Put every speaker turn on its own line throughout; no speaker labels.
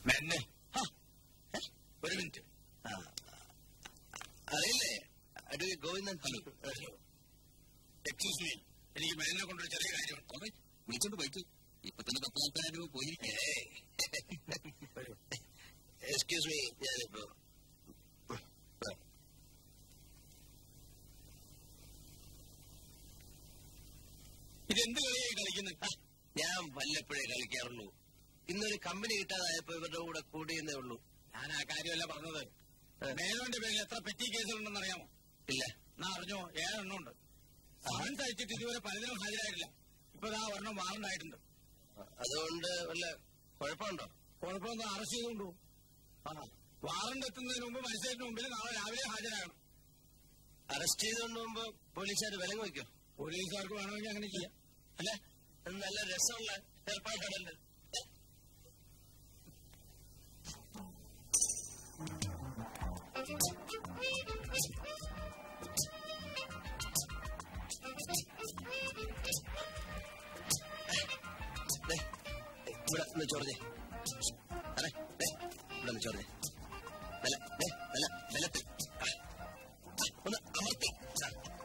മെന്നെ ഒരു മിനിറ്റ്
അറിയില്ലേ advocate Govindan
hello excuse me എനിക്ക് മെന്നെ കൊണ്ടൊരു ചെറിയ കാര്യമുണ്ട് വിളിച്ചോണ്ട് പോയിട്ട് ഇപ്പൊ തന്നെ പത്ത് നാൽപ്പതിനായിരം രൂപ പോയി
എക്സ്ക്യൂസ് മീ ഞാനിപ്പോ
ഇതെന്ത് കളിയായി കളിക്കുന്നത്
ഞാൻ വല്ലപ്പോഴേ കളിക്കാറുള്ളൂ ഇന്നൊരു കമ്പനി കിട്ടാതായപ്പോ ഇവരുടെ കൂടെ കൂടിയെന്നേ ഉള്ളൂ
ഞാൻ ആ കാര്യമല്ല പറഞ്ഞത് മേനോന്റെ പേരിൽ എത്ര പെറ്റി കേസുകളുണ്ടെന്ന് അറിയാമോ
ഇല്ല
എന്നാ അറിഞ്ഞോ ഏഴെണ്ണം ഉണ്ട് സമൻസ് അയച്ചിട്ട് ഇതുവരെ പലതിനും ഹാജരായിട്ടില്ല ഇപ്പൊ ആ ഒരെണ്ണം വാറണ്ടായിട്ടുണ്ട്
അതുകൊണ്ട് വല്ല കുഴപ്പമുണ്ടോ
കുഴപ്പമൊന്നും അറസ്റ്റ് ചെയ്തുകൊണ്ടു ആ വാറണ്ട് എത്തുന്നതിന് മുമ്പ് മജിസ്ട്രേറ്റിന് മുമ്പിൽ നാളെ രാവിലെ ഹാജരാകണം
അറസ്റ്റ് ചെയ്തുകൊണ്ട് മുമ്പ് പോലീസുകാർ വിലങ്ങ് വയ്ക്കും
പോലീസുകാർക്ക് വേണമെങ്കിൽ അങ്ങനെ ചെയ്യാം അല്ലേ
നല്ല രസമുള്ള ഏർപ്പാടാണല്ലോ ദേ, ഇവിടെ ഒന്ന് ചോർജേ അതെ ദേ, ഇവിടെ ഒന്ന് ചോർജേ നല്ല ദേ, നല്ല ബലത്തിൽ ആ, ആ, ഒന്ന് അമർത്തി ആ.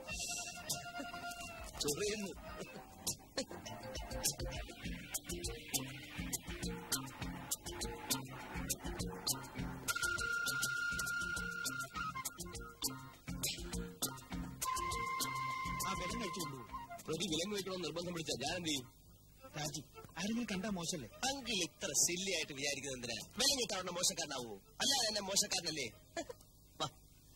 ചൊറിയുന്നു
ആ വിലം കഴിച്ചുകൊണ്ടു
പ്രതി വിലങ്ങ് വെക്കണമെന്ന് നിർബന്ധം പിടിച്ചാൽ ഞാൻ എന്ത് ചെയ്യും
രാജി ആരെങ്കിലും കണ്ടാ മോശമല്ലേ
അങ്കിൾ ഇത്ര സില്ലി ആയിട്ട് വിചാരിക്കുന്നത് എന്തിനാ വിലങ്ങ് കിട്ടാവുന്ന മോശക്കാരനാവൂ അല്ലാതെ എന്നെ മോശക്കാരനല്ലേ വാ.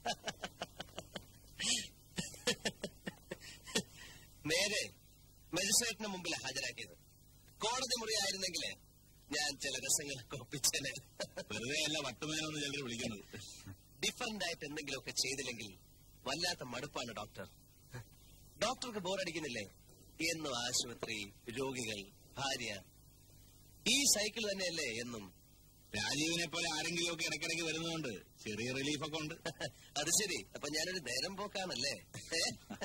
നേരെ മജിസ്ട്രേറ്റിന് മുമ്പിൽ ഹാജരാക്കിയത് കോടതി മുറിയായിരുന്നെങ്കിൽ ഞാൻ ചില രസങ്ങളൊക്കെ ഒപ്പിച്ചേനെ
വെറുതെ അല്ല വട്ടുമേനൊന്ന് ചിലർ വിളിക്കുന്നത്
ഡിഫറന്റ് ആയിട്ട് എന്തെങ്കിലുമൊക്കെ ചെയ്തില്ലെങ്കിൽ വല്ലാത്ത മടുപ്പാണ് ഡോക്ടർ ഡോക്ടർക്ക് ബോറടിക്കുന്നില്ലേ എന്നും ആശുപത്രി രോഗികൾ ഭാര്യ ഈ സൈക്കിൾ തന്നെയല്ലേ എന്നും
രാജീവിനെ പോലെ ആരെങ്കിലും ഒക്കെ ഇടയ്ക്കിടയ്ക്ക് വരുന്നതുകൊണ്ട് ചെറിയ റിലീഫൊക്കെ ഉണ്ട്
അത് ശരി അപ്പൊ ഞാനൊരു നേരം പോക്കാണല്ലേ ഏ?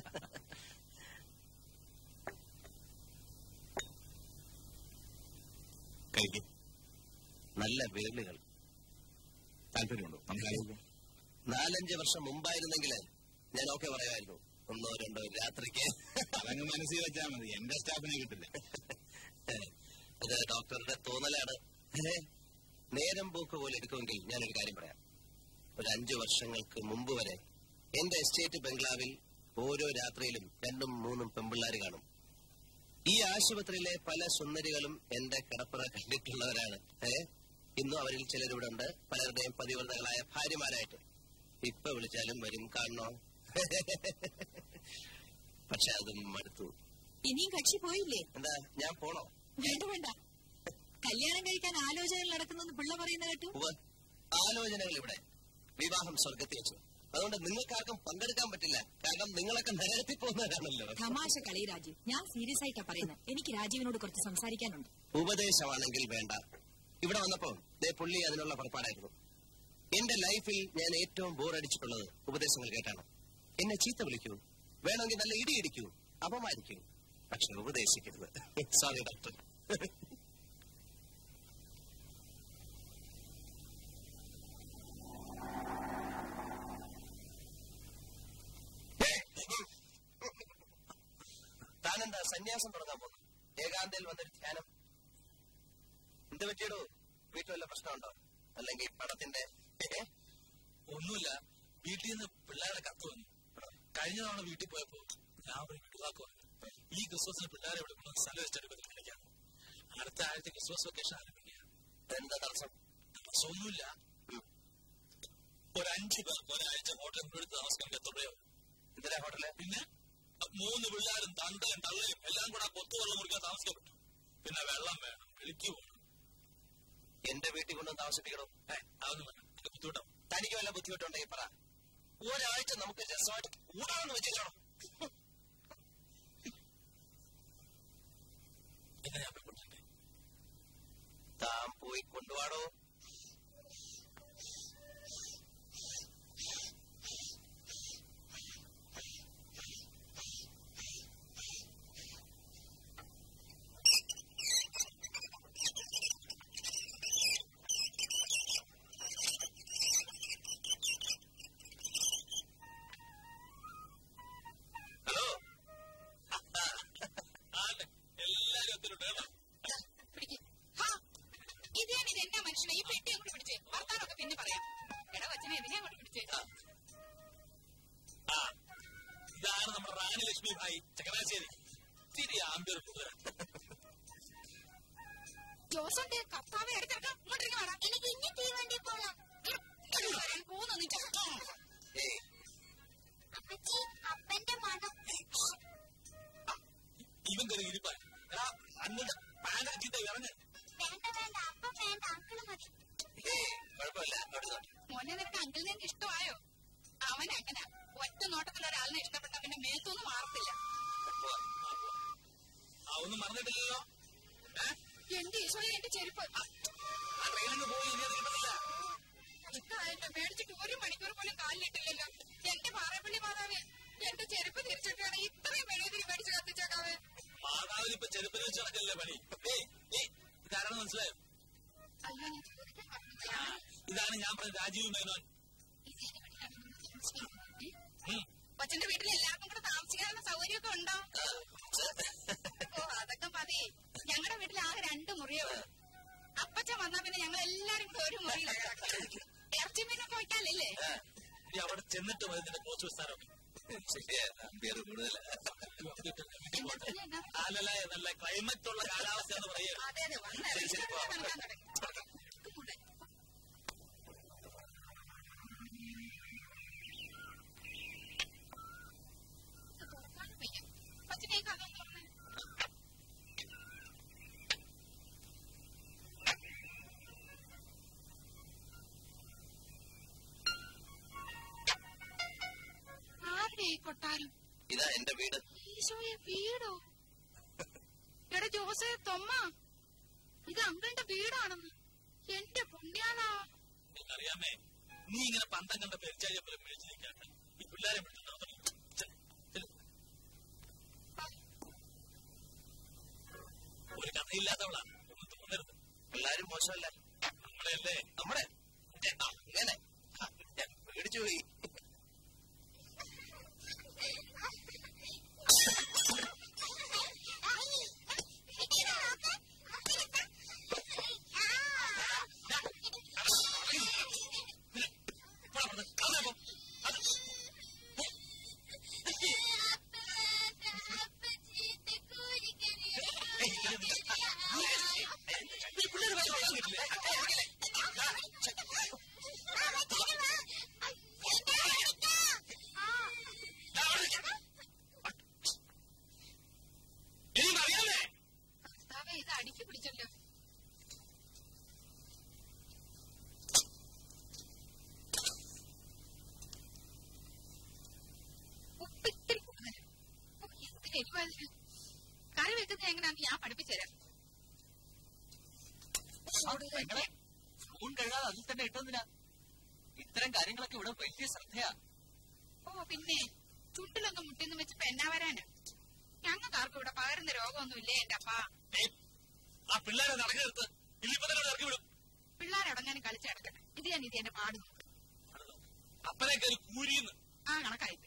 കഴിക്കും
നല്ല വേളുകൾ
താല്പര്യമുണ്ടോ നമുക്ക് ആലോചിക്കാം
നാലഞ്ച് വർഷം മുമ്പായിരുന്നെങ്കിൽ ഞാൻ ഓക്കെ പറയാമായിരുന്നു ഒന്നോ രണ്ടോ രാത്രിക്ക്
അതങ്ങ് മനസ്സിൽ വെച്ചാൽ മതി എന്റെ സ്റ്റാഫിനെ കിട്ടില്ല
അത് ഡോക്ടറുടെ തോന്നലാണ് ഏ? നേരം പോക്ക് പോലെ എടുക്കുമെങ്കിൽ ഞാനൊരു കാര്യം പറയാം ഒരു അഞ്ചു വർഷങ്ങൾക്ക് മുമ്പ് വരെ എന്റെ എസ്റ്റേറ്റ് ബംഗ്ലാവിൽ ഓരോ രാത്രിയിലും രണ്ടും മൂന്നും പെമ്പിള്ളാര് കാണും ഈ ആശുപത്രിയിലെ പല സുന്ദരികളും എന്റെ കിടപ്പറ കണ്ടിട്ടുള്ളവരാണ് ഏ ഇന്നും അവരിൽ ചിലരിവിടെ ഉണ്ട് പലരുടെയും പതിവ്രതകളായ ഭാര്യമാരായിട്ട് ഇപ്പൊ വിളിച്ചാലും വരും കാണണോ പക്ഷെ അതും മടുത്തു
ഇനിയും കക്ഷി പോയില്ലേ
എന്താ ഞാൻ പോണോ
വേണ്ട വേണ്ട കല്യാണം കഴിക്കാൻ ആലോചനകൾ നടക്കുന്നെന്ന് പിള്ള പറയുന്ന കേട്ടു
ഉവ്വ്. ആലോചനകൾ ഇവിടെ വിവാഹം സ്വർഗത്തിൽ വെച്ചു അതുകൊണ്ട് നിങ്ങൾക്കാർക്കും പങ്കെടുക്കാൻ പറ്റില്ല കാരണം നിങ്ങളൊക്കെ നരകത്തിൽ പോകുന്നവരാണല്ലോ
തമാശ കളി രാജീവ് ഞാൻ സീരിയസ് ആയിട്ടാ പറയുന്നത് എനിക്ക് രാജീവിനോട് കുറച്ച് സംസാരിക്കാനുണ്ട്
ഉപദേശമാണെങ്കിൽ വേണ്ട ഇവിടെ വന്നപ്പോ ദേ പുള്ളി അതിനുള്ള പുറപ്പാടായിരുന്നു എന്റെ ലൈഫിൽ ഞാൻ ഏറ്റവും ബോറടിച്ചിട്ടുള്ളത് ഉപദേശങ്ങൾ കേട്ടാണ് എന്നെ ചീത്ത വിളിക്കൂ വേണമെങ്കിൽ നല്ല ഇടി ഇടിക്കൂ അപമാനിക്കൂ പക്ഷെ ഉപദേശിക്കരുത് സോറി ഡോക്ടർ താനെന്താ സന്യാസം തുടങ്ങാൻ പോകുന്നു ഏകാന്തയിൽ വന്നൊരു ധ്യാനം എന്ത് പറ്റിയടോ വീട്ടിൽ വല്ല പ്രശ്നമുണ്ടോ അല്ലെങ്കിൽ പണത്തിന്റെ ഏ?
ഒന്നുമില്ല വീട്ടിൽ നിന്ന് പിള്ളേരുടെ കത്ത് വന്നു കഴിഞ്ഞ തവണ വീട്ടിൽ പോയപ്പോ ഞാൻ ഒരു വീട്ടുവാക്ക് പറഞ്ഞു ഈ ക്രിസ്മസിന് പിള്ളേരെ ഇവിടെ കൊണ്ടുവന്ന് സ്ഥലം വെച്ചെടുക്കത്തിൽ കളിക്കാം അടുത്ത ആഴ്ച ക്രിസ്മസ് വെക്കേഷൻ ആരംഭിക്കുക
എന്താ തടസ്സം
ഒന്നുമില്ല ഒരു അഞ്ചു പേർക്ക് ഒരാഴ്ച ഹോട്ടലിൽ എടുത്ത് താമസിക്കാൻ എത്ര രൂപയോ
എന്തിനാ ഹോട്ടല്
പിന്നെ മൂന്ന് പിള്ളേരും തണ്ടയും തള്ളയും എല്ലാം കൂടെ കൊത്തുവെള്ളം മുറിക്കാൻ താമസിക്കാൻ പറ്റും പിന്നെ വെള്ളം വേണം വെളിക്ക് പോകണം
എന്റെ വീട്ടിൽ കൊണ്ടുവന്ന് താമസിപ്പിക്കണോ
ഏ അതൊന്നും വേണം എനിക്ക് ബുദ്ധിമുട്ടാവും
തനിക്ക് വല്ല ബുദ്ധിമുട്ടുണ്ടെങ്കിൽ പറ ഒരാഴ്ച നമുക്ക് രസമായിട്ട് കൂടാമെന്ന് വെച്ചേക്കണം
എന്നാ ഞാൻ പെട്ടെന്ന്
താൻ പോയി കൊണ്ടുപോടോ
പിന്നെ പറയാം എടാ കൊച്ചിനെ ഇതിനെ കൊണ്ട് പിടിച്ചേ
ആ ഇതാണ് നമ്മുടെ റാണി ലക്ഷ്മി ഭായി ചങ്ങനാശ്ശേരി തിരി ആംബിയർ കൂടുതലാണ്
ജോസന്റെ കർത്താവെ എടുത്തിറക്കാം ഇങ്ങോട്ടേക്ക് വേണം എനിക്ക് ഇനി തീവണ്ടി പോണം പോകുന്നു
ഏയ്
അപ്പച്ചി അപ്പന്റെ മണം
ഇവൻ കയറി ഇരിപ്പാൻ എടാ അന്നിട്ട് പാനച്ചിട്ട് ഇറങ്ങ്
വേണ്ട വേണ്ട അപ്പം വേണ്ട അങ്കിള് മതി
ഏയ് കുഴപ്പമില്ല അവിടെ
മോനെ നിനക്ക് അങ്കിളിനെ ഇഷ്ടമായോ അവൻ അങ്ങനെ ഒറ്റ നോട്ടത്തിൽ ഒരാളിനെ ഇഷ്ടപ്പെട്ട പിന്നെ മേത്തൊന്നും മാറത്തില്ല
ആ ഒന്നും മറന്നിട്ടില്ലല്ലോ ഏ
എന്റെ ഈശോയെ എന്റെ ചെരുപ്പ്
ആ ട്രെയിനിന് പോയി ഇനി അത് കിട്ടുന്നില്ല
ഇക്കായല്ലോ മേടിച്ചിട്ട് ഒരു മണിക്കൂർ പോലും കാലിലിട്ടില്ലല്ലോ എന്റെ പാറപ്പള്ളി മാതാവേ എന്റെ ചെരുപ്പ് തിരിച്ചിട്ടാണ് ഇത്രയും മെഴുകുതിരി മേടിച്ച് കത്തിച്ചേക്കാവേ
മാതാവിന് ഇപ്പൊ ചെറുപ്പിന് വെച്ച് നടക്കല്ലേ പണി ഏയ് ഏയ് ഇതാരാണെന്ന് മനസ്സിലായോ
അയ്യോ ഞാൻ ചോദിക്കാൻ പറഞ്ഞില്ല.
ആ, ഇതാണ് ഞാൻ പറഞ്ഞ രാജീവ് മേനോൻ
ഇതേത് വീട്ടിലാണ് താമസിക്കുന്നത്?
ഉം.
കൊച്ചന്റെ വീട്ടിൽ എല്ലാവർക്കും കൂടെ താമസിക്കാനുള്ള സൗകര്യമൊക്കെ ഉണ്ടോ ഓ അതൊക്കെ മതി ഞങ്ങളുടെ വീട്ടിൽ ആകെ രണ്ട് മുറിയുള്ളൂ അപ്പച്ചൻ വന്നാ പിന്നെ ഞങ്ങൾ എല്ലാരും കൂടെ ഒരു മുറിയിലാണ് കിടക്കുന്നത്. ഇറച്ചി മീനൊക്കെ വയ്ക്കാനില്ലേ
ഇനി അവിടെ ചെന്നിട്ട് മതി നിന്റെ കോച്ച് വിസ്താരമൊക്കെ
ശരിയാ ആംബിയർ കൂടുതലാ
അല്ലല്ല നല്ല ക്ലൈമറ്റ് ഉള്ള കാലാവസ്ഥ എന്ന് പറയുക
അതെ അതെ വന്ന്
ശരി, ശരി, പോവാം.
നടക്കാൻ തുടങ്ങി ഇങ്ങോട്ട്. ഇത് തുറക്കാനും വയ്യ. കൊച്ചിനെ ഈ കഥ ഒന്ന് തുറന്നേ. ആരുടെ ഈ കൊട്ടാരം
ഇതാ എന്റെ വീട്
ഈശോയെ വീടോ എടാ ജോസേ തൊമ്മ ഇത് അങ്കിളിന്റെ വീടാണെന്ന് എന്റെ പുണ്യാളാ
നിനക്കറിയാമേ നീ ഇങ്ങനെ പന്തം കണ്ട പെരിച്ചാഴിയെ പോലെ മേടിച്ചു നിൽക്കാട്ടെ ഈ പിള്ളേരെ വിളിച്ചിട്ടുണ്ടാവും ഒരു കഥയില്ലാത്തവളാ ഒന്നും തോന്നരുത്
പിള്ളേരും മോശമല്ല
നമ്മളെയല്ലേ
നമ്മുടെ ആ, ഇങ്ങനെ ആ, ഞാൻ പേടിച്ചു പോയി
ഇപ്പോൾ അവിടെ കഥ അത് ഈ പിള്ളേര് വേറെ വെള്ളം കിട്ടില്ലേ എനിക്ക് അറിയാമേ
കർത്താവേ ഇത് അടിക്ക് പിടിച്ചല്ലോ ഉപ്പിത്തിരി കൂടുതൽ ഓ, എന്തിന് എരിവാതിന് കറി വെക്കുന്നത് എങ്ങനെയാന്ന് ഞാൻ പഠിപ്പിച്ചുതരാം
പെങ്ങളെ സ്പൂൺ കഴുകാതെ അതിൽ തന്നെ ഇട്ടെന്തിനാ ഇത്തരം കാര്യങ്ങളൊക്കെ ഇവിടെ വലിയ ശ്രദ്ധയാ
ഓ പിന്നെ ചുട്ടിലൊന്നും മുട്ടിന്ന് വെച്ച് പെന്നാ വരാന് ഞങ്ങൾക്കാർക്കും ഇവിടെ പകരുന്ന രോഗമൊന്നും ഇല്ലേ എന്റെ അപ്പാ
ഏയ്, ആ പിള്ളേരെ നടക്കി നിർത്ത് ഇല്ലിപ്പോ തന്നെ ഇറക്കി വിടും
പിള്ളേരടങ്ങാനും കളിച്ചു കിടക്കട്ടെ ഇത് ഞാൻ ഇത് എന്നെ പാടുന്നു
അപ്പനെ കയറി കൂരിന്ന്
ആ കണക്കായി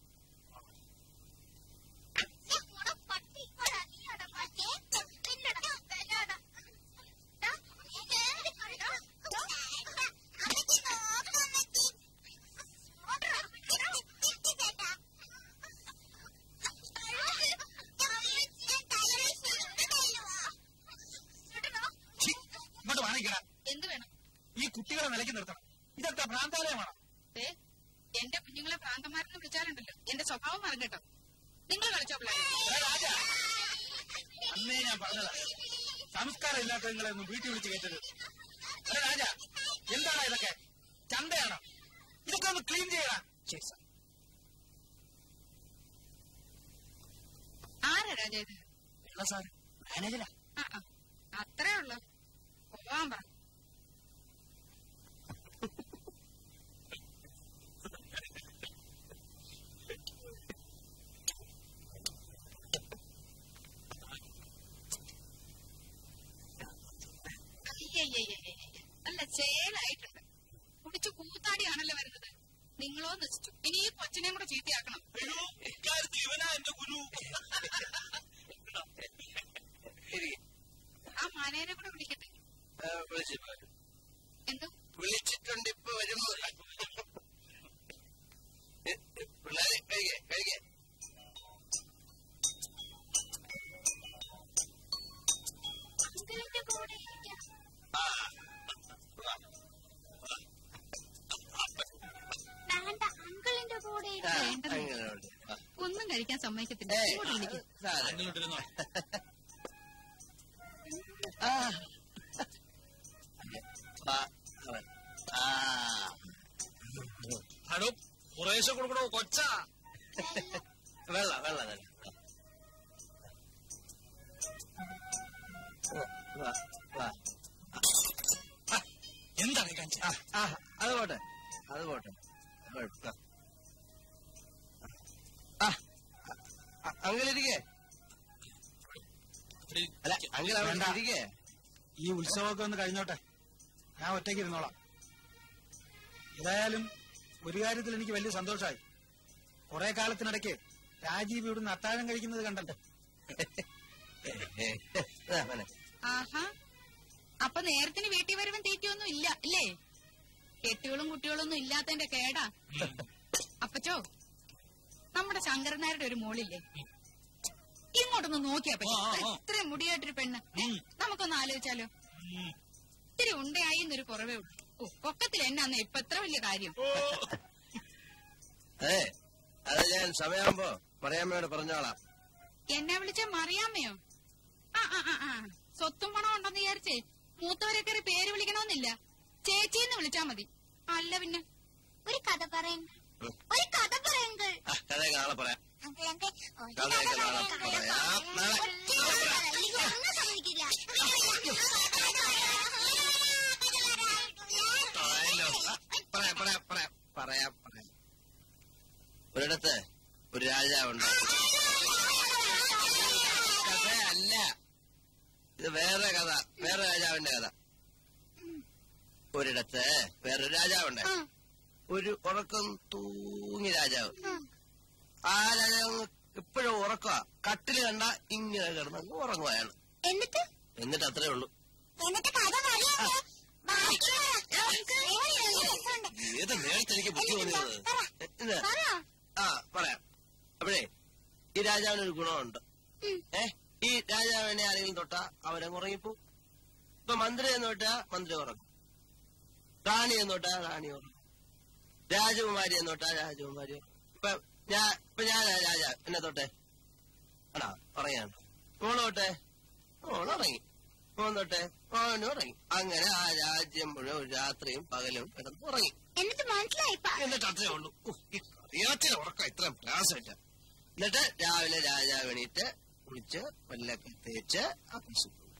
ഛി, ഇങ്ങോട്ട് വാങ്ങിക്കണം
എന്ത് വേണം
ഈ കുട്ടികളെ നിലയ്ക്ക് നിർത്തണം ഇതൊക്കെ ഭ്രാന്താലയമാണ്
ദേ, എന്റെ കുഞ്ഞുങ്ങളെ ഭ്രാന്തന്മാരെന്ന് വിളിച്ചാലുണ്ടല്ലോ എന്റെ സ്വഭാവം പറഞ്ഞിട്ടോ നിങ്ങൾ കളിച്ചോ പിള്ളേരെ
രാജ അന്നേ ഞാൻ പറഞ്ഞതാ സംസ്കാരം ഇല്ലാത്ത നിങ്ങളെ ഒന്നും വീട്ടിൽ വിളിച്ച് കയറ്റത് അല്ല രാജ എന്താണ് ഇതൊക്കെ ചന്തയാണോ ഇതൊക്കെ ഒന്ന് ക്ലീൻ ചെയ്യണം ശരി സാർ
ആരാ രാജ ഇത്
അല്ല സാർ മാനേജരാ
ആ ആ, അത്രേ ഉള്ളു പോവാൻ പറ അയ്യയ്യയ്യയ്യയ്യ. നല്ല ചേലായിട്ടുണ്ട് കുടിച്ചു കൂത്താടിയാണല്ലോ വരുന്നത് നിങ്ങളോ നശിച്ചു ഇനി ഈ കൊച്ചിനെയും കൂടെ ചീത്തയാക്കണം
അയ്യോ ഇക്കാര്യത്തിൽ ഇവനാ എന്റെ ഗുരു
ശരി
ആ മാനേനെ കൂടെ വിളിക്കട്ടെ
ആ, വിളിച്ചു പോര്.
എന്തോ
വിളിച്ചിട്ടുണ്ട് ഇപ്പൊ വരുമ്പോ പിള്ളേരെ കഴിക്കേ കഴിക്കേ
അങ്കിളിന്റെ കൂടെ ഇരിക്കാം. വേണ്ട അങ്കിളിന്റെ കൂടെ
ആ,
ഇരിക്കാം. വേണ്ടത്.
അങ്ങനെ ഉണ്ട്. ആ.
ഒന്നും കഴിക്കാൻ സമ്മതിക്കത്തില്ല
ഏയ്,
ഇങ്ങോട്ട് വിളിക്ക്.
സാരമില്ല.
അങ്ങോട്ടിരുന്നോ
ആ. ആ, അവൻ. ആ.
ഹലോ കുറേശ്ശെ കൊടുക്കണോ കൊച്ചാ
വെള്ളം വെള്ളം തന്നെ വാ വാ
എന്താണ് കാണിച്ചത്
ആ, ആ, അത് പോട്ടെ അത് പോട്ടെ കുഴപ്പം. ആ ആ, അങ്കിളിരിക്കേ അല്ല അങ്കിൾ അവിടെ
വേണ്ട.
ഇരിക്കേ
ഈ ഉത്സവമൊക്കെ ഒന്ന് കഴിഞ്ഞോട്ടെ ഞാൻ ഒറ്റയ്ക്ക് ഇരുന്നോളാം ഏതായാലും ഒരു കാര്യത്തിൽ എനിക്ക് വലിയ സന്തോഷമായി കുറെ കാലത്തിനിടയ്ക്ക് രാജീവ് ഇവിടുന്ന് അത്താഴം കഴിക്കുന്നത് കണ്ടല്ലോ
ആ, മോനെ.
ആഹാ അപ്പൊ നേരത്തിന് വീട്ടിൽ വരുമ്പം തീറ്റയൊന്നും ഇല്ല ഇല്ലേ കെട്ടുകളും കുട്ടികളൊന്നും ഇല്ലാത്തതിന്റെ കേടാ അപ്പച്ചോ നമ്മുടെ ശങ്കരനാരുടെ ഒരു മോളില്ലേ ഇങ്ങോട്ടൊന്ന് നോക്കിയാ പറ്റി
ആ, ആ, ആ.
ഇത്രയും മുടിയായിട്ടൊരു പെണ്ണ് ഏ,
ഉം.
നമുക്കൊന്ന് ആലോചിച്ചാലോ
ഉം.
ഇത്തിരി ഉണ്ടയായി എന്നൊരു കുറവേ ഉള്ളൂ ഓ പൊക്കത്തിൽ എന്നാന്ന് ഇപ്പൊ എത്ര വലിയ കാര്യം
അതെ അത് ഞാൻ സമയമാകുമ്പോ പറയാമ്മയോട് പറഞ്ഞോളാം
എന്നെ വിളിച്ച മറിയാമ്മയോ ആ ആ ആ ആ സ്വത്തും പണം ഉണ്ടെന്ന് വിചാരിച്ചേ മൂത്തവരൊക്കെ ഒരു പേര് വിളിക്കണമെന്നില്ല ചേച്ചിന്ന് വിളിച്ചാ മതി അല്ല പിന്നെ ഒരു കഥ പറയുங்க
ഉം.
ഒരു കഥ പറയുங்க
ആ, കഥയൊക്കെ നാളെ പറയാം കഥയൊക്കെ നാളെ പറയാം നാളെ ആയല്ലോ. ആ, പറയാം പറയാം പറയാം പറയാം പറയാം ഒരിടത്ത് ഒരു രാജാവുണ്ട് കഥയല്ല ഇത് വേറെ കഥ വേറെ രാജാവിന്റെ കഥ ഒരിടത്ത് വേറൊരു രാജാവുണ്ട് ഒരു ഉറക്കം തൂങ്ങി രാജാവ് ആ രാജാവ് എപ്പോഴും ഉറക്കുക കട്ടില് കണ്ട ഇങ്ങനെ കിടന്ന് അങ്ങ് ഉറങ്ങുക അയാൾ
എന്നിട്ട്
എന്നിട്ട് അത്രേ ഉള്ളൂ
എന്നിട്ട് കഥ
ഏത് നേരത്തെ എനിക്ക് ബുദ്ധി തോന്നിയത് ഇത് ആ പറയാം അപ്പോഴേ ഈ രാജാവിന് ഒരു ഗുണമുണ്ട് ഏ ഈ രാജാവിനെ ആരെങ്കിലും തൊട്ടാ അവരങ്ങ് ഉറങ്ങിപ്പോ ഇപ്പൊ മന്ത്രി എന്ന് തൊട്ടാ മന്ത്രി ഉറങ്ങും റാണി എന്ന് തൊട്ടാ റാണി ഉറങ്ങും രാജകുമാരി എന്ന് തൊട്ടാ രാജകുമാരി ഉറങ്ങും ഇപ്പൊ ഞാൻ ഇപ്പൊ ഞാൻ രാജ എന്നെ തൊട്ടെ ആണോ ഉറങ്ങിയാണ് മോള് തൊട്ടെ മോള് ഉറങ്ങി മോൻ തൊട്ടെ മോനും ഉറങ്ങി അങ്ങനെ ആ രാജ്യം മുഴുവൻ ഒരു രാത്രിയും പകലും കിടന്ന് ഉറങ്ങി
എന്നിട്ട് മനസ്സിലായി
എന്നിട്ട് അത്രേ ഉള്ളൂ ഉഹ്, ഈ അറിയാത്ത ഉറക്കം ഇത്രയും പ്രയാസമില്ല എന്നിട്ട് രാവിലെ രാജാവ് എണീറ്റ് കുളിച്ച് പല്ലൊക്കെ തേച്ച് ഓഫീസിൽ പോകും